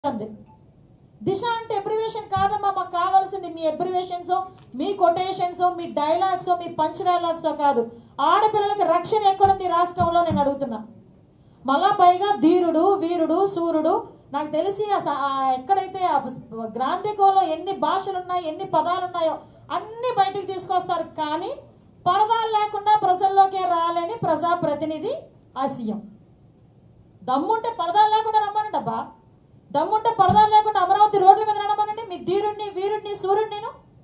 ఉంది దిశ అంటే ఎబ్రివేషన్ కాదమ్మా మాకు కావాల్సింది మీ ఎబ్రివేషన్స్ మీ కొటేషన్స్ మీ డైలాగ్స్ మీ పంచ్ డైలాగ్స్ కాదు ఆడపిల్లలకి రక్షణ ఎక్కడుంది ఈ రాష్ట్రంలో నేను అడుగుతున్నా మళ్ళా పైగా ధీరుడు వీరుడు సూర్యుడు నాకు తెలిసి ఆ స- ఆ ఎక్కడైతే ఆ గ్రాంధికంలో ఎన్ని భాషలు ఉన్నాయో ఎన్ని పదాలు ఉన్నాయో అన్ని బయటికి తీసుకొస్తారు కానీ పరదాలు లేకుండా ప్రజల్లోకే రాలేని ప్రజాప్రతినిధి ఆ సీఎం దమ్ముంటే పరదాలు లేకుండా రమ్మనండి అబ్బా దమ్ముంటే పరదాలు లేకుండా అమరావతి రోడ్ల మీద నడమనండి మీ ధీరుడిని వీరుడిని సూర్యుడిని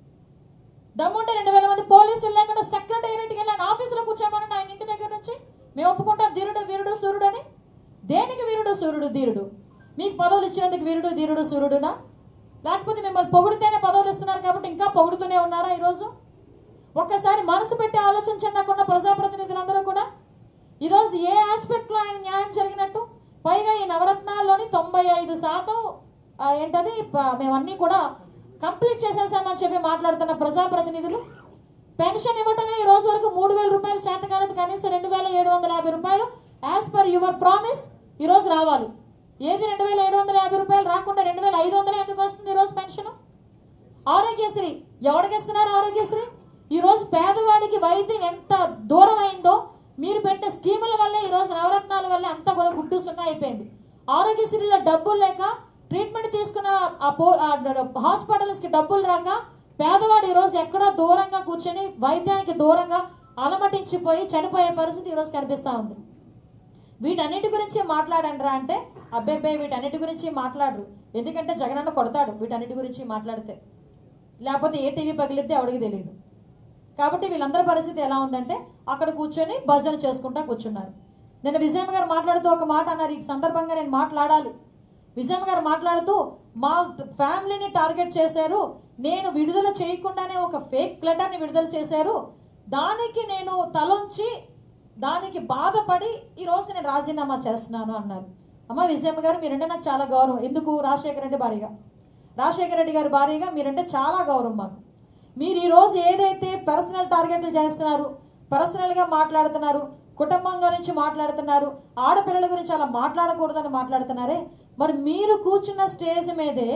దమ్ముంటే రెండు వేల మంది పోలీసులు లేకుండా సెక్రటేరియట్కి వెళ్ళి ఆయన ఆఫీసులో కూర్చోమనండి ఆయన ఇంటి దగ్గర నుంచి మేము ఒప్పుకుంటాం ధీరుడు వీరుడు సూర్యుడు అని దేనికి వీరుడు సూర్యుడు ధీరుడు మీకు పదవులు ఇచ్చినందుకు వీరుడు ధీరుడు సూర్యుడునా లేకపోతే మిమ్మల్ని పొగిడితేనే పదవులు ఇస్తున్నారు కాబట్టి ఇంకా పొగుడుతూనే ఉన్నారా ఈరోజు ఒక్కసారి మనసు పెట్టి ఆలోచించండి నాకున్న ప్రజాప్రతినిధులందరూ కూడా ఈరోజు ఏ ఆస్పెక్ట్లో ఆయన న్యాయం జరిగినట్టు పైగా ఈ నవరత్నాల్లోని తొంభై ఐదు శాతం ఆ, ఏంటది ప- మేమన్నీ కూడా కంప్లీట్ చేసేసామని చెప్పి మాట్లాడుతున్న ప్రజాప్రతినిధులు పెన్షన్ ఇవ్వటమే ఈ రోజు వరకు మూడు వేల రూపాయలు చేతకాలేదు కనీసం రెండు వేల ఏడు వందల యాభై రూపాయలు యాజ్ పర్ యువర్ ప్రామిస్ ఈరోజు రావాలి ఏది రెండు వేల ఏడు వందల యాభై రూపాయలు రాకుండా రెండు వేల ఐదు వందలు ఎందుకు వస్తుంది ఈరోజు పెన్షన్ ఆరోగ్యశ్రీ ఎవరికి ఇస్తున్నారు ఆరోగ్యశ్రీ ఈ రోజు పేదవాడికి వైద్యం ఎంత దూరం అయిందో మీరు పెట్టిన స్కీముల వల్లే ఈ రోజు నవరత్నాల వల్లే అంతా కూడా గుడ్డు సున్నా అయిపోయింది ఆరోగ్యశ్రీలో డబ్బులు లేక ట్రీట్మెంట్ తీసుకున్న ఆ పో ఆ డ- హాస్పిటల్స్కి డబ్బులు రాక పేదవాడు ఈ రోజు ఎక్కడో దూరంగా కూర్చొని వైద్యానికి దూరంగా అలమటించిపోయి చనిపోయే పరిస్థితి ఈరోజు కనిపిస్తూ ఉంది వీటన్నిటి గురించి మాట్లాడండిరా అంటే అబ్బాయి వీటన్నిటి గురించి మాట్లాడరు ఎందుకంటే జగనన్న కొడతాడు వీటన్నిటి గురించి మాట్లాడితే లేకపోతే ఏ టీవీ పగిలిద్దే ఎవడికి తెలియదు కాబట్టి వీళ్ళందరి పరిస్థితి ఎలా ఉందంటే అక్కడ కూర్చొని భజన చేసుకుంటా కూర్చున్నారు నేను విజయమ్మ గారు మాట్లాడుతూ ఒక మాట అన్నారు ఈ సందర్భంగా నేను మాట్లాడాలి విజయమ్మ గారు మాట్లాడుతూ మా ఫ్యామిలీని టార్గెట్ చేశారు నేను విడుదల చేయకుండానే ఒక ఫేక్ లెటర్ని విడుదల చేశారు దానికి నేను తలొంచి దానికి బాధపడి ఈరోజు నేను రాజీనామా చేస్తున్నాను అన్నారు అమ్మ విజయమ్మ గారు మీరంటే నాకు చాలా గౌరవం ఎందుకు రాజశేఖర రెడ్డి భార్యగా రాజశేఖర రెడ్డి గారి భార్యగా మీరంటే చాలా గౌరవం మాకు మీరు ఈరోజు ఏదైతే పర్సనల్ టార్గెట్లు చేస్తున్నారు పర్సనల్గా మాట్లాడుతున్నారు కుటుంబం గురించి మాట్లాడుతున్నారు ఆడపిల్లల గురించి అలా మాట్లాడకూడదని మాట్లాడుతున్నారే మరి మీరు కూర్చున్న స్టేజ్ మీదే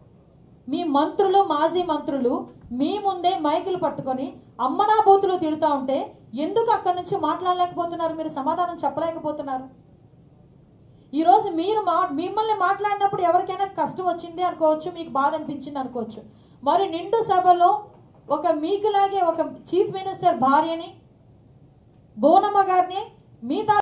మీ మంత్రులు మాజీ మంత్రులు మీ ముందే మైకులు పట్టుకొని అమ్మనా బూతులు తిడుతూ ఉంటే ఎందుకు అక్కడి నుంచి మాట్లాడలేకపోతున్నారు మీరు సమాధానం చెప్పలేకపోతున్నారు ఈరోజు మీరు మా మిమ్మల్ని మాట్లాడినప్పుడు ఎవరికైనా కష్టం వచ్చింది అనుకోవచ్చు మీకు బాధ అనిపించింది అనుకోవచ్చు మరి నిండు సభలో ఒక మీకులాగే ఒక చీఫ్ మినిస్టర్ భార్యని బోనమ్మ గారిని మీ తా